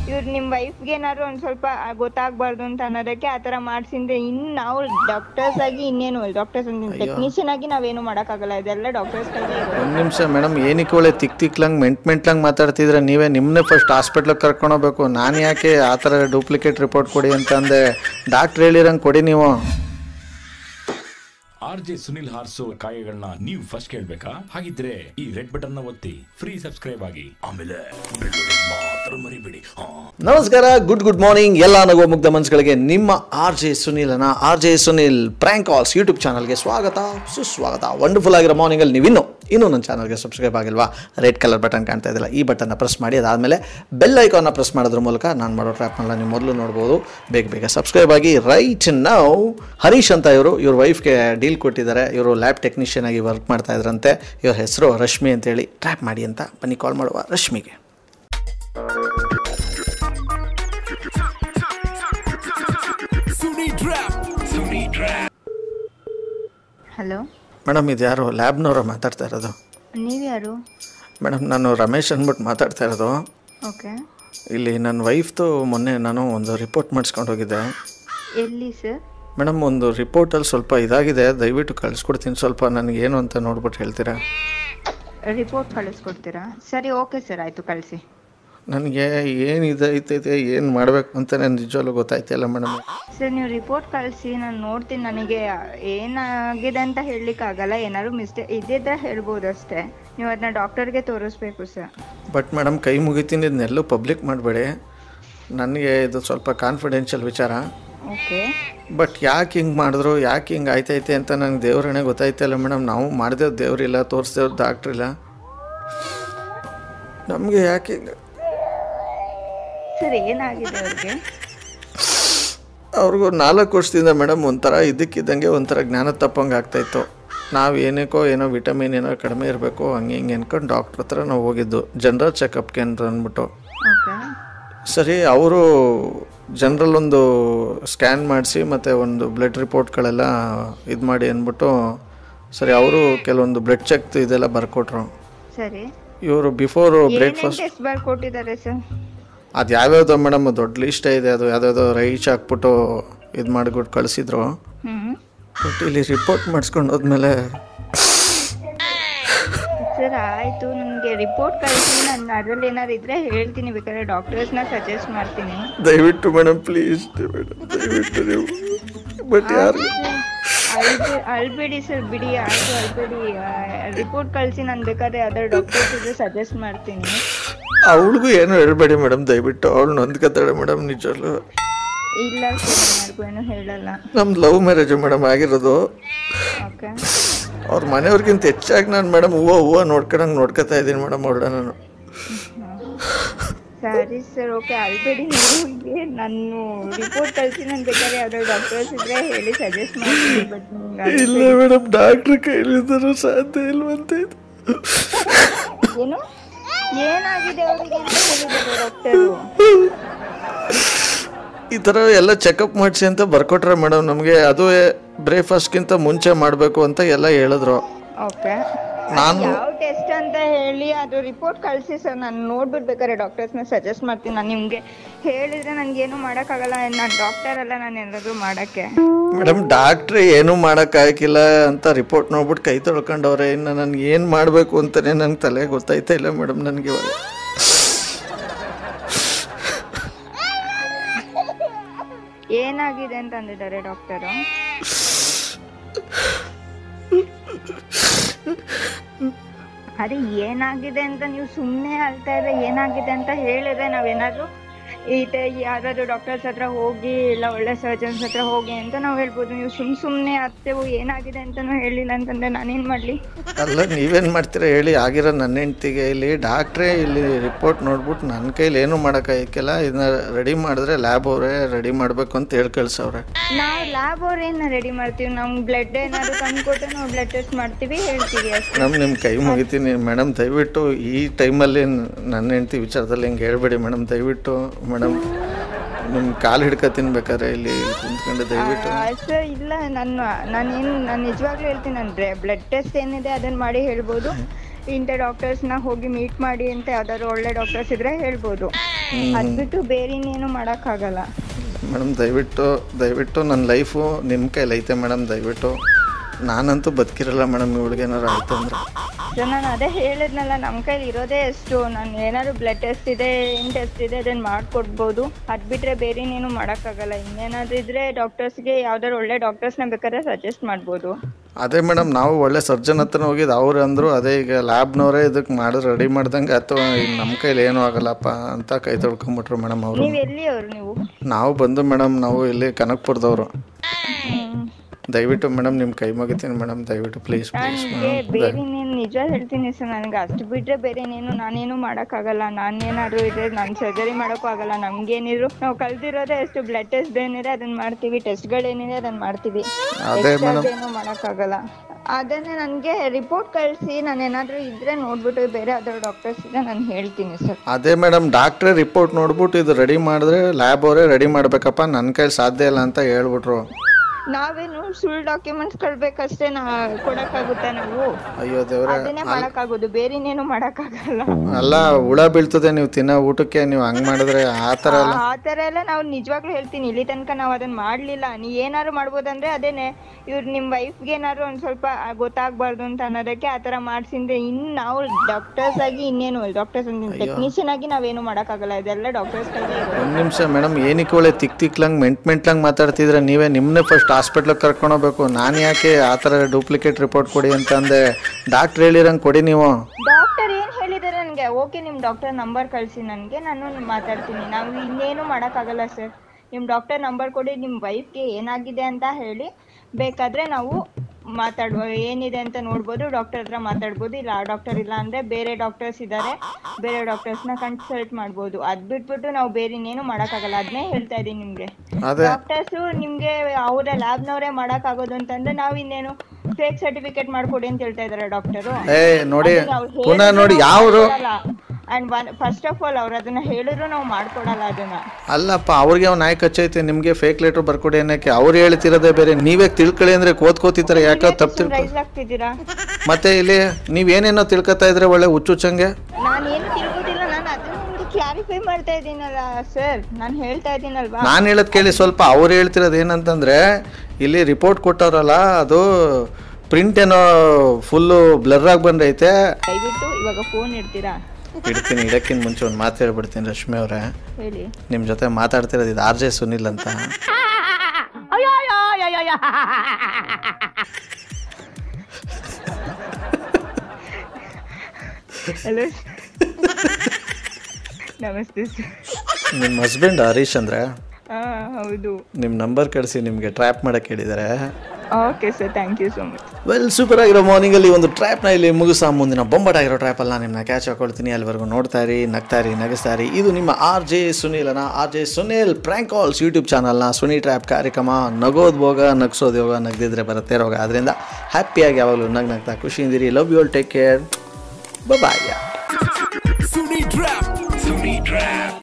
ಇವ್ರು ನಿಮ್ ವೈಫ್ಗೆ ಏನಾದ್ರು ಒಂದ್ ಸ್ವಲ್ಪ ಗೊತ್ತಾಗ್ಬಾರ್ದು ಅಂತ ಅನ್ನೋದಕ್ಕೆ ಆತರ ಮಾಡ್ಸಿದ್ರೆ ಇನ್ ನಾವು ಡಾಕ್ಟರ್ಸ್ ಆಗಿ ಇನ್ನೇನು ಡಾಕ್ಟರ್ಸ್ ಟೆಕ್ನಿಷಿಯನ್ ಆಗಿ ನಾವೇನು ಮಾಡಕ್ಕಾಗಲ್ಲ ಇದೆಲ್ಲ ಡಾಕ್ಟರ್ಸ್ ಕೈಗೆ ಇರೋದು. ಒಂದು ನಿಮಿಷ ಮೇಡಮ್ ಏನಕ್ಕೆ ಒಳ್ಳೆ ತಿಕ್ ತಿಕ್ಲಂಗೆ ಮೆಂಟ್ ಮೆಂಟ್ಲಂಗೆ ಮಾತಾಡ್ತಿದ್ರೆ ನೀವೇ ನಿಮ್ಮನ್ನೇ ಫಸ್ಟ್ ಹಾಸ್ಪಿಟ್ಲಿಗೆ ಕರ್ಕೊಂಡೋಗ್ಬೇಕು ನಾನು ಯಾಕೆ ಆ ಥರ ಡೂಪ್ಲಿಕೇಟ್ ರಿಪೋರ್ಟ್ ಕೊಡಿ ಅಂತ ಅಂದೆ ಡಾಕ್ಟ್ರ್ ಹೇಳಿರಂಗೆ ಕೊಡಿ ನೀವು ಆರ್ ಜೆ ಸುನಿಲ್ ಹಾರ್ಸೋ ಕಾಯಗಳನ್ನ ನೀವು ಫಸ್ಟ್ ಕೇಳ್ಬೇಕಾ ಹಾಗಿದ್ರೆ ಈ ರೆಡ್ ಬಟನ್ ನ ಒತ್ತಿ ಫ್ರೀ ಸಬ್ಸ್ಕ್ರೈಬ್ ಆಗಿ ಆಮೇಲೆ ಬೆಲ್ ಬಟನ್ ಮಾತ್ರ ಮರಿಬೇಡಿ ಹಾ ನಮಸ್ಕಾರ ಗುಡ್ ಗುಡ್ ಮಾರ್ನಿಂಗ್ ಎಲ್ಲ ನಗುವ ಮುಗ್ಧ ಮನಸ್ಸುಗಳಿಗೆ ನಿಮ್ಮ ಆರ್ ಜೆ ಸುನೀಲನ R J Sunil prank calls YouTube ಚಾನಲ್ಗೆ ಸ್ವಾಗತ ಸುಸ್ವಾಗತ ವಂಡರ್ಫುಲ್ ಆಗಿರೋ ಮಾರ್ನಿಂಗಲ್ಲಿ ನೀವಿನ್ನೂ ಇನ್ನೂ ನನ್ನ ಚಾನಲ್ಗೆ ಸಬ್ಸ್ಕ್ರೈಬ್ ಆಗಿಲ್ವಾ ರೆಡ್ ಕಲರ್ ಬಟನ್ ಕಾಣ್ತಾ ಇದ್ದಿಲ್ಲ ಈ ಬಟನ್ನ ಪ್ರೆಸ್ ಮಾಡಿ ಅದಾದಮೇಲೆ ಬೆಲ್ ಐಕಾನ್ನ ಪ್ರೆಸ್ ಮಾಡೋದ್ರ ಮೂಲಕ ನಾನು ಮಾಡೋ ಟ್ರ್ಯಾಪ್ನೆಲ್ಲ ನೀವು ಮೊದಲು ನೋಡ್ಬೋದು ಬೇಗ ಬೇಗ ಸಬ್ಸ್ಕ್ರೈಬ್ ಆಗಿ ರೈಟ್ ನೌ ಹರೀಶ್ ಅಂತ ಇವರು ಇವ್ರ ವೈಫ್ಗೆ ಡೀಲ್ ಕೊಟ್ಟಿದ್ದಾರೆ ಇವರು ಲ್ಯಾಬ್ ಟೆಕ್ನಿಷಿಯನ್ ಆಗಿ ವರ್ಕ್ ಮಾಡ್ತಾ ಇದ್ರಂತೆ ಇವ್ರ ಹೆಸರು ರಶ್ಮಿ ಅಂತೇಳಿ ಟ್ರ್ಯಾಪ್ ಮಾಡಿ ಅಂತ ಬನ್ನಿ ಕಾಲ್ ಮಾಡುವ ರಶ್ಮಿಗೆ ಹಲೋ ಮೇಡಮ್ ಇದು ಯಾರು ಲ್ಯಾಬ್ನವರು ಮಾತಾಡ್ತಾ ಇರೋದು ನೀವ್ಯಾರು ಮೇಡಮ್ ನಾನು ರಮೇಶ್ ಅಂದ್ಬಿಟ್ಟು ಮಾತಾಡ್ತಾ ಇರೋದು ಓಕೆ ಇಲ್ಲಿ ನನ್ನ ವೈಫ್ದು ಮೊನ್ನೆ ನಾನು ಒಂದು ರಿಪೋರ್ಟ್ ಮಾಡಿಸ್ಕೊಂಡು ಹೋಗಿದ್ದೆ ಎಲ್ಲಿ ಸರ್ ಮೇಡಮ್ ಒಂದು ರಿಪೋರ್ಟಲ್ಲಿ ಸ್ವಲ್ಪ ಇದಾಗಿದೆ ದಯವಿಟ್ಟು ಕಳಿಸ್ಕೊಡ್ತೀನಿ ಸ್ವಲ್ಪ ನನಗೆ ಏನು ಅಂತ ನೋಡ್ಬಿಟ್ಟು ಹೇಳ್ತೀರಾ ರಿಪೋರ್ಟ್ ಕಳಿಸ್ಕೊಡ್ತೀರಾ ಸರಿ ಓಕೆ ಸರ್ ಆಯ್ತು ಕಳಿಸಿ ನನಗೆ ಏನು ಇದೈತೈತೆ ಏನು ಮಾಡಬೇಕು ಅಂತ ನಾನು ನಿಜವಾಗ್ಲೂ ಗೊತ್ತಾಯ್ತಿಲ್ಲ ಮೇಡಮ್ ಸರ್ ನೀವು ರಿಪೋರ್ಟ್ ಕಳಿಸಿ ನಾನು ನೋಡ್ತೀನಿ ನನಗೆ ಏನಾಗಿದೆ ಅಂತ ಹೇಳಲಿಕ್ಕೆ ಆಗಲ್ಲ ಏನಾದ್ರು ಮಿಸ್ಟೇಕ್ ಇದ್ದಿದ್ರೆ ಹೇಳ್ಬೋದು ಅಷ್ಟೇ ನೀವು ಅದನ್ನ ಡಾಕ್ಟರ್ಗೆ ತೋರಿಸ್ಬೇಕು ಸರ್ ಬಟ್ ಮೇಡಮ್ ಕೈ ಮುಗಿತೀನಿ ಇದನ್ನೆಲ್ಲೂ ಪಬ್ಲಿಕ್ ಮಾಡಬೇಡಿ ನನಗೆ ಇದು ಸ್ವಲ್ಪ ಕಾನ್ಫಿಡೆನ್ಷಿಯಲ್ ವಿಚಾರ ಓಕೆ ಬಟ್ ಯಾಕೆ ಹಿಂಗೆ ಮಾಡಿದ್ರು ಯಾಕೆ ಹಿಂಗೆ ಆಯ್ತೈತೆ ಅಂತ ನಂಗೆ ದೇವ್ರನೇ ಗೊತ್ತಾಯ್ತಲ್ಲ ಮೇಡಮ್ ನಾವು ಮಾಡಿದೇವು ದೇವ್ರಿಲ್ಲ ತೋರಿಸ್ದೇವ್ರು ಡಾಕ್ಟ್ರಿಲ್ಲ ನಮಗೆ ಯಾಕೆ ಹಿಂಗೆ ಸರ್ ಏನಾಗಿದೆ ಅವ್ರಿಗೆ ಅವ್ರಿಗೂ ನಾಲ್ಕು ವರ್ಷದಿಂದ ಮೇಡಮ್ ಒಂಥರ ಇದ್ದಕ್ಕಿದ್ದಂಗೆ ಒಂಥರ ಜ್ಞಾನ ತಪ್ಪಂಗೆ ಆಗ್ತಾಯಿತ್ತು ನಾವು ಏನಕ್ಕೋ ಏನೋ ವಿಟಮಿನ್ ಏನೋ ಕಡಿಮೆ ಇರಬೇಕು ಹಂಗೆ ಹಿಂಗೆ ಅನ್ಕೊಂಡು ಡಾಕ್ಟ್ರ್ ಹತ್ರ ನಾವು ಹೋಗಿದ್ದು ಜನರಲ್ ಚೆಕಪ್ಗೆ ಅಂತ ಅಂದ್ಬಿಟ್ಟು ಓಕೆ ಸರಿ ಅವರು ಜನರಲ್ ಒಂದು ಸ್ಕ್ಯಾನ್ ಮಾಡಿಸಿ ಮತ್ತು ಒಂದು ಬ್ಲಡ್ ರಿಪೋರ್ಟ್ಗಳೆಲ್ಲ ಇದು ಮಾಡಿ ಅಂದ್ಬಿಟ್ಟು ಸರಿ ಅವರು ಕೆಲವೊಂದು ಬ್ಲಡ್ ಚೆಕ್ ಇದೆಲ್ಲ ಬರ್ಕೊಟ್ರು ಸರಿ ಇವರು ಬಿಫೋರು ಏನೇನ್ ಬ್ರೇಕ್ಫಾಸ್ಟ್ ಟೆಸ್ಟ್ ಬರ್ಕೊಟ್ಟಿದ್ದಾರೆ ಸರ್ ಅದು ಯಾವ್ಯಾವುದೋ ಮೇಡಮ್ ದೊಡ್ಡ ಲಿಸ್ಟೇ ಇದೆ ಅದು ಯಾವುದಾವುದೋ ರೈಸ್ ಹಾಕ್ಬಿಟ್ಟು ಇದು ಮಾಡಿಬಿಟ್ಟು ಕಳಿಸಿದ್ರು ಹ್ಮ್ ಬಟ್ ಇಲ್ಲಿ ರಿಪೋರ್ಟ್ ಮಾಡಿಸ್ಕೊಂಡು ಹೋದ್ಮೇಲೆ ಸರ್ ಆಯ್ತು ನನಗೆ ರಿಪೋರ್ಟ್ ಕಳಿಸಿ ನಾನು ಅದ್ರಲ್ಲಿ ಏನಾದ್ರು ಇದ್ರೆ ಹೇಳ್ತೀನಿ ಬೇಕಾದ್ರೆ ಡಾಕ್ಟರ್ಸ್ನ ಸಜೆಸ್ಟ್ ಮಾಡ್ತೀನಿ ದಯವಿಟ್ಟು ಮೇಡಮ್ ಪ್ಲೀಸ್ ಮೇಡಮ್ ದಯವಿಟ್ಟು ನೀವು ಬಟ್ ಯಾರು ಅಳ್ಬೆ- ಅಳ್ಬೇಡಿ ಸರ್ ಬಿಡಿ ಆಯ್ತು ಅಳ್ಬೇಡಿ ರಿಪೋರ್ಟ್ ಕಳಿಸಿ ನಾನು ಬೇಕಾದ್ರೆ ಅದರ ಡಾಕ್ಟರ್ಸ್ ಇದ್ರೆ ಸಜೆಸ್ಟ್ ಮಾಡ್ತೀನಿ ಅವಳಿಗೂ ಏನು ಹೇಳ್ಬೇಡಿ ಮೇಡಮ್ ದಯವಿಟ್ಟು ಅವಳು ನೊಂದ್ಕೊತಾಳೆ ಮೇಡಮ್ ನಿಜವಲ್ಲೂ ಇಲ್ಲ ಸರ್ ನಾನು ಯಾರಿಗೂ ಏನು ಹೇಳಲ್ಲ ನಮ್ದು ಲವ್ ಮ್ಯಾರೇಜು ಮೇಡಮ್ ಆಗಿರೋದು ಓಕೆ ಅವ್ರ ಮನೆಯವ್ರಿಗಿಂತ ಹೆಚ್ಚಾಗಿ ನಾನು ಮೇಡಮ್ ಹೂವು ಹೂವು ನೋಡ್ಕೊಂಡಂಗೆ ನೋಡ್ಕೊತಾ ಇದ್ದೀನಿ ಮೇಡಮ್ ಅವಳ ನಾನು ಸರಿ ಸರ್ ಓಕೆ ಅಳ್ಬೇಡಿ ನೀವು ನಾನು ರಿಪೋರ್ಟ್ ಕಳಿಸಿ ನಾನು ಬೇಕಾದ್ರೆ ಯಾವ್ದಾದ್ರು ಡಾಕ್ಟರ್ಸ್ ಇದ್ರೆ ಹೇಳಿ ಸಜೆಸ್ಟ್ ಮಾಡ್ತೀನಿ ಬಟ್ ಇಲ್ಲ ಮೇಡಮ್ ಡಾಕ್ಟ್ರ್ ಕೈಲಿದ್ದರೂ ಸಾಧ್ಯ ಇಲ್ವಂತ ಇದು ಏನು ಏನಾಗಿದೆ ಅವರಿಗೆ ಅಂತ ಹೇಳಿದ್ದಾರೆ ಡಾಕ್ಟರು ಈ ಥರ ಎಲ್ಲ ಚೆಕಪ್ ಮಾಡಿಸಿ ಅಂತ ಬರ್ಕೊಟ್ರೆ ಮೇಡಮ್ ನಮಗೆ ಅದು ಬ್ರೇಕ್ಫಾಸ್ಟ್ಗಿಂತ ಮುಂಚೆ ಮಾಡಬೇಕು ಅಂತ ಎಲ್ಲ ಹೇಳಿದ್ರು ಓಕೆ ನಾನು ಯಾವ ಟೆಸ್ಟ್ ಅಂತ ಹೇಳಿ ಅದು ರಿಪೋರ್ಟ್ ಕಳಿಸಿ ಸರ್ ನಾನು ನೋಡ್ಬಿಟ್ಟು ಬೇಕಾದ್ರೆ ಡಾಕ್ಟರ್ಸ್ನ ಸಜೆಸ್ಟ್ ಮಾಡ್ತೀನಿ ನಾನು ನಿಮಗೆ ಹೇಳಿದ್ರೆ ನನಗೇನು ಮಾಡೋಕ್ಕಾಗಲ್ಲ ನಾನು ಡಾಕ್ಟರ್ ಅಲ್ಲ ನಾನು ಏನಾದರೂ ಮಾಡೋಕ್ಕೆ ಮೇಡಮ್ ಡಾಕ್ಟ್ರ್ ಏನೂ ಮಾಡೋಕ್ಕಾಗಿಲ್ಲ ಅಂತ ರಿಪೋರ್ಟ್ ನೋಡ್ಬಿಟ್ಟು ಕೈ ತೊಳ್ಕೊಂಡವ್ರೆ ಇನ್ನು ನನಗೆ ಏನು ಮಾಡಬೇಕು ಅಂತಲೇ ನನಗೆ ತಲೆ ಗೊತ್ತಾಯ್ತಾ ಇಲ್ಲ ಮೇಡಮ್ ನನಗೆ ಇವಾಗ ಏನಾಗಿದೆ ಅಂತ ಅಂದಿದ್ದಾರೆ ಡಾಕ್ಟರು ಅದೇ ಏನಾಗಿದೆ ಅಂತ ನೀವು ಸುಮ್ಮನೆ ಅಳ್ತಾ ಇದ್ರೆ ಏನಾಗಿದೆ ಅಂತ ಹೇಳಿದ್ರೆ ನಾವೇನಾದ್ರೂ ಈ ತ ಯಾರಾದ್ರೂ ಡಾಕ್ಟರ್ಸ್ ಹತ್ರ ಹೋಗಿ ಇಲ್ಲ ಒಳ್ಳೆ ಸರ್ಜನ್ಸ್ ಹತ್ರ ಹೋಗಿ ಅಂತ ನಾವು ಹೇಳ್ಬೋದು ನೀವು ಸುಮ್ ಸುಮ್ಮನೆ ಅತ್ತೆವು ಏನಾಗಿದೆ ಅಂತಾನು ಹೇಳಿಲ್ಲ ಅಂತಂದ್ರೆ ನಾನೇನ್ ಮಾಡ್ಲಿ ಅಲ್ಲ ನೀವೇನು ಮಾಡ್ತೀರಾ ಹೇಳಿ ಆಗಿರೋ ನನ್ನ ಹೆಂಡ್ತಿಗೆ ಇಲ್ಲಿ ಡಾಕ್ಟ್ರೇ ಇಲ್ಲಿ ರಿಪೋರ್ಟ್ ನೋಡ್ಬಿಟ್ಟು ನನ್ನ ಕೈಲಿ ಏನೂ ಮಾಡೋಕ್ಕಾಗಿಲ್ಲ ಇದನ್ನ ರೆಡಿ ಮಾಡಿದ್ರೆ ಲ್ಯಾಬ್ ಅವರೇ ರೆಡಿ ಮಾಡಬೇಕು ಅಂತ ಹೇಳಿ ಕಳ್ಸವ್ರೆ ನಾವು ಲ್ಯಾಬ್ ಅವ್ರೇನ ರೆಡಿ ಮಾಡ್ತೀವಿ ನಮ್ಗೆ ಬ್ಲಡ್ ಏನಾದ್ರು ತಂದ್ಕೊಟ್ರೆ ನಾವು ಬ್ಲಡ್ ಟೆಸ್ಟ್ ಮಾಡ್ತೀವಿ ಹೇಳ್ತೀವಿ ಅಷ್ಟೇ ಮೇಡಮ್ ನಿಮ್ಮ ಕೈ ಮುಗಿತೀನಿ ಮೇಡಮ್ ದಯವಿಟ್ಟು ಈ ಟೈಮಲ್ಲಿ ನನ್ನ ಹೆಂಡ್ತಿ ವಿಚಾರದಲ್ಲಿ ಹಿಂಗೆ ಹೇಳ್ಬೇಡಿ ಮೇಡಮ್ ದಯವಿಟ್ಟು ಮೇಡಮ್ ನಿಮ್ಮ ಕಾಲು ಹಿಡ್ಕೊತೀನಿ ಬೇಕಾದ್ರೆ ಇಲ್ಲಿ ಕುಂತ್ಕೊಂಡು ದಯವಿಟ್ಟು ಸರ್ ಇಲ್ಲ ನಾನು ನಾನೇನು ನಾನು ನಿಜವಾಗ್ಲೂ ಹೇಳ್ತೀನಿ ಅಂದರೆ ಬ್ಲಡ್ ಟೆಸ್ಟ್ ಏನಿದೆ ಅದನ್ನ ಮಾಡಿ ಹೇಳ್ಬೋದು ಇಂಥ ಡಾಕ್ಟರ್ಸ್ನ ಹೋಗಿ ಮೀಟ್ ಮಾಡಿ ಅಂತ ಯಾವ್ದಾದ್ರು ಒಳ್ಳೆ ಡಾಕ್ಟರ್ಸ್ ಇದ್ರೆ ಹೇಳ್ಬೋದು ಅದ್ ಬಿಟ್ಟು ಬೇರೆ ಇನ್ನೇನು ಮಾಡಕ್ಕಾಗಲ್ಲ ಮೇಡಮ್ ದಯವಿಟ್ಟು ದಯವಿಟ್ಟು ನನ್ನ ಲೈಫು ನಿಮ್ಮ ಕೈಲಿ ಐತೆ ಮೇಡಮ್ ದಯವಿಟ್ಟು ನಾನಂತೂ ಬದುಕಿರಲ್ಲ ಮೇಡಮ್ ಇವಳಿಗೆ ಏನಾರು ಆಯಿತು ಅಂದರೆ ಸೊ ನಾನು ಅದೇ ಹೇಳಿದ್ನಲ್ಲ ನಮ್ಮ ಕೈಲಿ ಇರೋದೇ ಎಷ್ಟು ನಾನು ಏನಾದ್ರು ಬ್ಲಡ್ ಟೆಸ್ಟ್ ಇದೆ ಏನ್ ಟೆಸ್ಟ್ ಇದೆ ಅದನ್ನ ಮಾಡ್ಕೊಡ್ಬೋದು ಅದ್ ಬಿಟ್ರೆ ಬೇರೆ ಇನ್ನೇನು ಮಾಡಕ್ಕಾಗಲ್ಲ ಇನ್ನೇನಾದ್ರೂ ಇದ್ರೆ ಡಾಕ್ಟರ್ಸ್ಗೆ ಯಾವ್ದಾದ್ರು ಒಳ್ಳೆ ಡಾಕ್ಟರ್ಸ್ನ ಬೇಕಾದ್ರೆ ಸಜೆಸ್ಟ್ ಮಾಡ್ಬೋದು ಅದೇ ಮೇಡಮ್ ನಾವು ಒಳ್ಳೆ ಸರ್ಜನ್ ಹತ್ರ ಹೋಗಿದ್ದು ಅವ್ರು ಅಂದರು ಅದೇ ಈಗ ಲ್ಯಾಬ್ನವರೇ ಇದಕ್ಕೆ ಮಾಡಿ ರೆಡಿ ಮಾಡ್ದಂಗೆ ಅಥವಾ ನಮ್ಮ ಕೈಲಿ ಏನೂ ಆಗಲ್ಲಪ್ಪ ಅಂತ ಕೈ ತೊಳ್ಕೊಂಬಿಟ್ರು ಮೇಡಮ್ ಅವರು ನೀವ್ ಎಲ್ಲಿಯವ್ರು ನೀವು ನಾವು ಬಂದು ಮೇಡಮ್ ನಾವು ಇಲ್ಲಿ ಕನಕ್ಪುರದವರು ಹ್ಮ್. ದಯವಿಟ್ಟು ಮೇಡಮ್ ನಿಮ್ಮ ಕೈ ಮುಗಿತೀನಿ ಮೇಡಮ್ ದಯವಿಟ್ಟು ಪ್ಲೀಸ್ ಪ್ಲೀಸ್ ನನಗೆ ಬೇರೆ ಇನ್ನೇನು ನಿಜ ಹೇಳ್ತೀನಿ ಸರ್ ನನಗೆ ಅಷ್ಟು ಬಿಟ್ರೆ ಬೇರೆ ಇನ್ನೇನು ನಾನೇನು ಮಾಡೋಕ್ಕಾಗಲ್ಲ ನಾನೇನಾದ್ರು ಇದ್ರೆ ನಾನು ಸರ್ಜರಿ ಮಾಡೋಕ್ಕೂ ಆಗಲ್ಲ ನಮ್ಗೇನಿದ್ರು ನಾವು ಕಲ್ತಿರೋದೇ ಎಷ್ಟು ಬ್ಲಡ್ ಟೆಸ್ಟ್ ಏನಿದೆ ಅದನ್ನ ಮಾಡ್ತೀವಿ ಟೆಸ್ಟ್ಗಳೇನಿದೆ ಅದನ್ನ ಮಾಡ್ತೀವಿ ಅದೇ Extra madam. ಏನು ಮಾಡೋಕ್ಕಾಗಲ್ಲ ಅದನ್ನೇ ನನಗೆ ರಿಪೋರ್ಟ್ ಕಳಿಸಿ ನಾನು ಏನಾದರೂ ಇದ್ರೆ ನೋಡ್ಬಿಟ್ಟು ಬೇರೆ ಯಾವ್ದಾದ್ರು ಡಾಕ್ಟರ್ಸ್ ಇದೆ ನಾನು ಹೇಳ್ತೀನಿ ಸರ್ ಅದೇ ಮೇಡಮ್ ಡಾಕ್ಟ್ರೇ ರಿಪೋರ್ಟ್ ನೋಡ್ಬಿಟ್ಟು ಇದು ರೆಡಿ ಮಾಡಿದ್ರೆ ಲ್ಯಾಬ್ ಅವರೇ ರೆಡಿ ಮಾಡಬೇಕಪ್ಪ ನನ್ನ ಕೈಲಿ ಸಾಧ್ಯ ಇಲ್ಲ ಅಂತ ಹೇಳ್ಬಿಟ್ರು ನಾವೇನು ಸುಳ್ಳು ಡಾಕ್ಯುಮೆಂಟ್ಸ್ ಕೊಡ್ಬೇಕಷ್ಟೇ ನಾ ಕೊಡಕ್ಕಾಗುತ್ತಾ ನಾವು ಅಯ್ಯೋ ದೇವ್ರೆ ಅದನ್ನೇ ಮಾಡಕ್ಕಾಗೋದು ಬೇರೆ ಇನ್ನೇನು ಮಾಡಕ್ಕಾಗಲ್ಲ ಅಲ್ಲ ಹುಳ ಬೀಳ್ತದೆ ನೀವು ತಿನ್ನೋ ಊಟಕ್ಕೆ ನೀವು ಹಂಗೆ ಮಾಡಿದ್ರೆ ಆ ಥರ ಎಲ್ಲ ಆ ತರ ಎಲ್ಲ ನಾವು ನಿಜವಾಗ್ಲೂ ಹೇಳ್ತೀನಿ ಇಲ್ಲಿ ತನಕ ನಾವು ಅದನ್ನ ಮಾಡ್ಲಿಲ್ಲ ನೀ ಏನಾದ್ರು ಮಾಡ್ಬೋದಂದ್ರೆ ಅದೇನೆ ಇವ್ರು ನಿಮ್ ವೈಫ್ಗೆ ಏನಾದ್ರು ಒಂದ್ ಸ್ವಲ್ಪ ಗೊತ್ತಾಗ್ಬಾರ್ದು ಅಂತ ಅನ್ನೋದಕ್ಕೆ ಆತರ ಮಾಡ್ಸಿದ್ರೆ ಇನ್ ನಾವು ಡಾಕ್ಟರ್ಸ್ ಆಗಿ ಇನ್ನೇನು ಡಾಕ್ಟರ್ಸ್ ಟೆಕ್ನಿಷಿಯನ್ ಆಗಿ ನಾವೇನು ಮಾಡಕ್ಕಾಗಲ್ಲ ಇದೆಲ್ಲ ಡಾಕ್ಟರ್ಸ್ ಕೈಗೆ ಇರೋದು. ಒಂದು ನಿಮಿಷ ಮೇಡಮ್ ಏನಕ್ಕೆ ಒಳ್ಳೆ ತಿಕ್ ತಿಕ್ಲಂಗೆ ಮೆಂಟ್ ಮೆಂಟ್ಲಂಗೆ ಮಾತಾಡ್ತಿದ್ರೆ ನೀವೇ ನಿಮ್ಮನ್ನೇ ಫಸ್ಟ್ ಹಾಸ್ಪಿಟ್ಲಿಗೆ ಕರ್ಕೊಂಡೋಗ್ಬೇಕು ನಾನು ಯಾಕೆ ಆ ಥರ ಡೂಪ್ಲಿಕೇಟ್ ರಿಪೋರ್ಟ್ ಕೊಡಿ ಅಂತ ಅಂದೆ ಡಾಕ್ಟ್ರ್ ಹೇಳಿರಂಗೆ ಕೊಡಿ ನೀವು ಡಾಕ್ಟರ್ ಏನ್ ಹೇಳಿದಾರೆ ನನ್ಗೆ ಓಕೆ ನಿಮ್ ಡಾಕ್ಟರ್ ನಂಬರ್ ಕಳ್ಸಿ ನನ್ಗೆ ನಾನು ಮಾತಾಡ್ತೀನಿ ನಾವು ಇನ್ನೇನು ಮಾಡಕ್ಕಾಗಲ್ಲ ಸರ್ ನಿಮ್ ಡಾಕ್ಟರ್ ನಂಬರ್ ಕೊಡಿ ನಿಮ್ ವೈಫ್ಗೆ ಏನಾಗಿದೆ ಅಂತ ಹೇಳಿ ಬೇಕಾದ್ರೆ ನಾವು ಮಾತಾಡುವ ಏನಿದೆ ಅಂತ ನೋಡ್ಬೋದು ಡಾಕ್ಟರ್ ಹತ್ರ ಮಾತಾಡ್ಬೋದು ಇಲ್ಲ ಆ ಡಾಕ್ಟರ್ ಇಲ್ಲ ಅಂದ್ರೆ ಬೇರೆ ಡಾಕ್ಟರ್ಸ್ ಇದ್ದಾರೆ ಬೇರೆ ಡಾಕ್ಟರ್ಸ್ನ ಕನ್ಸಲ್ಟ್ ಮಾಡ್ಬೋದು ಅದ್ ಬಿಟ್ಬಿಟ್ಟು ನಾವು ಬೇರೆ ಇನ್ನೇನು ಮಾಡಕ್ಕಾಗಲ್ಲ ಅದನ್ನೇ ಹೇಳ್ತಾ ಇದೀನಿ ನಿಮ್ಗೆ ಅದೇ ಡಾಕ್ಟರ್ಸ್ ನಿಮ್ಗೆ ಅವರ ಲ್ಯಾಬ್ನವರೇ ಮಾಡಕ್ಕಾಗೋದು ಅಂತಂದ್ರೆ ನಾವ್ ಇನ್ನೇನು ಫೇಕ್ ಸರ್ಟಿಫಿಕೇಟ್ ಮಾಡ್ಕೊಡಿ ಅಂತ ಹೇಳ್ತಾ ಇದಾರೆ ಡಾಕ್ಟರು ಏ ನೋಡಿ ಪುನಃ ನೋಡಿ ಯಾವರು ಅಂಡ್ ಫಸ್ಟ್ ಆಫ್ ಆಲ್ ಅವ್ರು ಅದನ್ನ ಹೇಳಿದ್ರು ನಾವು ಮಾಡ್ಕೊಡಲ್ಲ ಅದನ್ನ ಅಲ್ಲಪ್ಪ ಅವ್ರಿಗೆ ಅವ್ನು ನಾಯಿ ಕಚ್ಚೈತೆ ನಿಮಗೆ ಫೇಕ್ ಲೆಟ್ರ್ ಬರ್ಕೊಡಿ ಅನ್ನಕ್ಕೆ ಅವ್ರು ಹೇಳ್ತಿರೋದೇ ಬೇರೆ ನೀವೇ ತಿಳ್ಕೊಳ್ಳಿ ಅಂದರೆ ಕೋತ್ಕೋತಿದ್ದಾರೆ ಯಾಕೋ ತಪ್ಪು ತಿಳ್ಕೊ ರೈಸ್ ಆಗ್ತಿದ್ದೀರಾ ಮತ್ತೆ ಇಲ್ಲಿ ನೀವೇನೇನೋ ತಿಳ್ಕೊತಾ ಇದ್ರೆ ಒಳ್ಳೆ ಹುಚ್ಚುಚ್ಚಂಗೆ ನಾನು ಏನು ತಿಳ್ಕೊತಿಲ್ಲ ನಾನು ಅದನ್ನ ನಿಮ್ಗೆ ಕ್ಲಾರಿಫೈ ಮಾಡ್ತಾ ಇದ್ದೀನಲ್ಲ ಸರ್ ನಾನು ಹೇಳ್ತಾ ಇದ್ದೀನಲ್ವಾ ನಾನು ಹೇಳೋದು ಕೇಳಿ ಸ್ವಲ್ಪ ಅವ್ರು ಹೇಳ್ತಿರೋದು ಏನಂತಂದರೆ ಇಲ್ಲಿ ರಿಪೋರ್ಟ್ ಕೊಟ್ಟವ್ರಲ್ಲ ಅದು ಪ್ರಿಂಟ್ ಏನೋ ಫುಲ್ಲು ಬ್ಲರ್ ಆಗಿ ಬಂದೈತೆ ದಯವಿಟ್ಟು ಇವಾಗ ಫೋನ್ ಇಡ್ತೀರಾ ಇಡ್ತೀನಿ ಇಡಕ್ಕಿಂತ ಮುಂಚೆ ಒಂದು ಮಾತು ಹೇಳ್ಬಿಡ್ತೀನಿ ರಶ್ಮಿ ಅವರೇ ಹೇಳಿ ನಿಮ್ಮ ಜೊತೆ ಮಾತಾಡ್ತಿರೋದು ಇದು ಆರ್ ಜೆ ಸುನಿಲ್ ಅಂತ ಹಲೋ ನಮಸ್ತೆ ಸರ್ ನಿಮ್ಮ ಹಸ್ಬೆಂಡ್ ಹರೀಶ್ ಅಂದರೆ ಹಾ ಹೌದು ನಿಮ್ಮ ನಂಬರ್ ಕಳಿಸಿ ನಿಮಗೆ ಟ್ರ್ಯಾಪ್ ಮಾಡೋಕ್ಕೆ ಹೇಳಿದ್ದಾರೆ okay sir thank you so much well super ಆಗಿರೋ ಮಾರ್ನಿಂಗಲ್ಲಿ ಒಂದು ಟ್ರ್ಯಾಪ್ನ ಇಲ್ಲಿ ಮುಗಿಸ ಮುಂದಿನ ಬೊಂಬಟ್ ಆಗಿರೋ ಟ್ರ್ಯಾಪಲ್ಲಿ ನಾನು ನಿಮ್ಮನ್ನ ಕ್ಯಾಚ್ ಹಾಕೊಳ್ತೀನಿ ಅಲ್ಲಿವರೆಗೂ ನೋಡ್ತಾ ಇರಿ ನಗ್ತಾ ಇರಿ ನಗಿಸ್ತಾ ಇರಿ ಇದು ನಿಮ್ಮ ಆರ್ ಜೆ ಸುನೀಲನ R J Sunil prank calls YouTube ಚಾನಲ್ನ ಸುನಿ ಟ್ರ್ಯಾಪ್ ಕಾರ್ಯಕ್ರಮ ನಗೋದು ಭೋಗ ನಗ್ಸೋದು ಯೋಗ ನಗ್ದಿದ್ರೆ ಬರುತ್ತೆ ರೋಗ ಅದರಿಂದ ಹ್ಯಾಪಿಯಾಗಿ ಯಾವಾಗಲೂ ನಗ್ ನಗ್ತಾ ಖುಷಿಯಿಂದಿರಿ love you all take care bye Sunny Trap. Sunny Trap.